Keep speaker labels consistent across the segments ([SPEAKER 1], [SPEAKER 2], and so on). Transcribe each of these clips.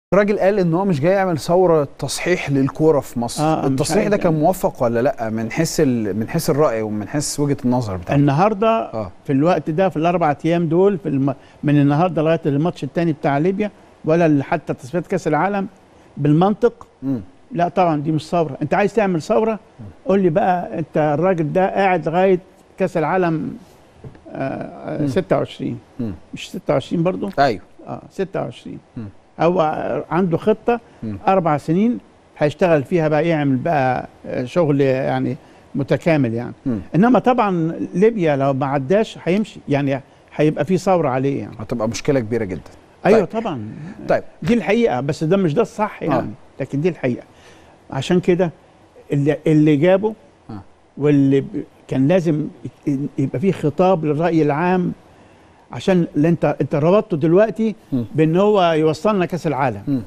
[SPEAKER 1] الراجل قال ان هو مش جاي يعمل ثوره تصحيح للكوره في مصر
[SPEAKER 2] آه، مش
[SPEAKER 1] التصحيح
[SPEAKER 2] عايز
[SPEAKER 1] ده كان
[SPEAKER 2] يعني.
[SPEAKER 1] موفق ولا لا من حيث ال... من حيث الراي ومن حيث وجهه النظر بتاعته
[SPEAKER 2] النهارده
[SPEAKER 1] اه
[SPEAKER 2] في الوقت ده في الاربع ايام دول في الم... من النهارده لغايه الماتش الثاني بتاع ليبيا ولا ال- حتى تصفيات كاس العالم بالمنطق
[SPEAKER 1] مم.
[SPEAKER 2] لا طبعا دي مش ثوره انت عايز تعمل ثوره قول لي بقى انت الراجل ده قاعد لغايه كاس العالم آه آه،
[SPEAKER 1] مم.
[SPEAKER 2] 26
[SPEAKER 1] مم.
[SPEAKER 2] مش 26 برضو
[SPEAKER 1] ايوه
[SPEAKER 2] اه 26
[SPEAKER 1] مم.
[SPEAKER 2] هو عنده خطه
[SPEAKER 1] مم.
[SPEAKER 2] اربع سنين هيشتغل فيها بقى يعمل بقى آه، شغل يعني متكامل يعني
[SPEAKER 1] مم.
[SPEAKER 2] انما طبعا ليبيا لو ما عداش هيمشي يعني هيبقى في ثوره عليه يعني
[SPEAKER 1] هتبقى مشكله كبيره جدا
[SPEAKER 2] ايوه
[SPEAKER 1] طيب.
[SPEAKER 2] طبعا
[SPEAKER 1] طيب.
[SPEAKER 2] دي الحقيقه بس ده مش ده الصح يعني
[SPEAKER 1] آه.
[SPEAKER 2] لكن دي الحقيقه عشان كده اللي, اللي جابه
[SPEAKER 1] آه.
[SPEAKER 2] واللي ب- كان لازم ي- يبقى فيه خطاب للراي العام عشان اللي انت انت ربطته دلوقتي
[SPEAKER 1] مم.
[SPEAKER 2] بان هو يوصلنا كاس العالم
[SPEAKER 1] مم.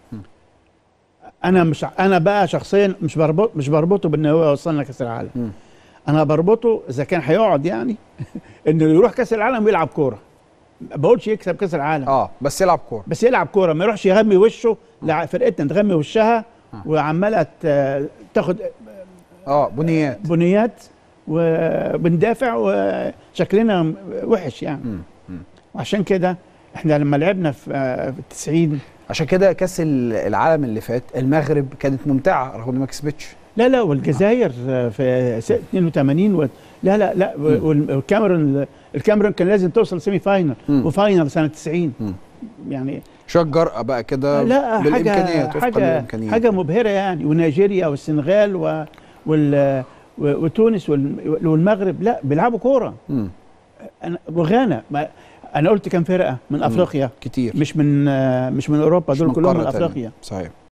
[SPEAKER 2] انا مش انا بقى شخصيا مش بربط مش بربطه بان هو يوصلنا كاس العالم
[SPEAKER 1] مم.
[SPEAKER 2] انا بربطه اذا كان هيقعد يعني انه يروح كاس العالم ويلعب كوره ما بقولش يكسب كاس العالم
[SPEAKER 1] اه بس يلعب كوره
[SPEAKER 2] بس يلعب كوره ما يروحش يغمي وشه لا فرقتنا تغمي وشها
[SPEAKER 1] آه.
[SPEAKER 2] وعماله ت- تاخد
[SPEAKER 1] اه بنيات
[SPEAKER 2] بنيات وبندافع وشكلنا وحش يعني
[SPEAKER 1] مم. مم.
[SPEAKER 2] وعشان كده احنا لما لعبنا في آه، في التسعين
[SPEAKER 1] عشان كده كاس ال- العالم اللي فات المغرب كانت ممتعه رغم ان ما كسبتش
[SPEAKER 2] لا لا والجزائر آه، في س- 82 و... لا لا لا
[SPEAKER 1] مم.
[SPEAKER 2] وال- والكاميرون الكاميرون كان لازم توصل سيمي فاينل
[SPEAKER 1] مم.
[SPEAKER 2] وفاينل سنه 90
[SPEAKER 1] مم.
[SPEAKER 2] يعني
[SPEAKER 1] شويه جرأة بقى كده
[SPEAKER 2] لا حاجه
[SPEAKER 1] بالامكانيات وفقا
[SPEAKER 2] حاجه
[SPEAKER 1] للامكانيات
[SPEAKER 2] حاجه مبهره يعني ونيجيريا والسنغال و... وال... و- وتونس وال- والمغرب لا بيلعبوا كوره
[SPEAKER 1] مم.
[SPEAKER 2] أنا وغانا ما... انا قلت كام فرقه من افريقيا
[SPEAKER 1] كتير
[SPEAKER 2] مش من آه، مش من اوروبا
[SPEAKER 1] مش
[SPEAKER 2] دول
[SPEAKER 1] من
[SPEAKER 2] كلهم من
[SPEAKER 1] قارة تانية.
[SPEAKER 2] افريقيا
[SPEAKER 1] صحيح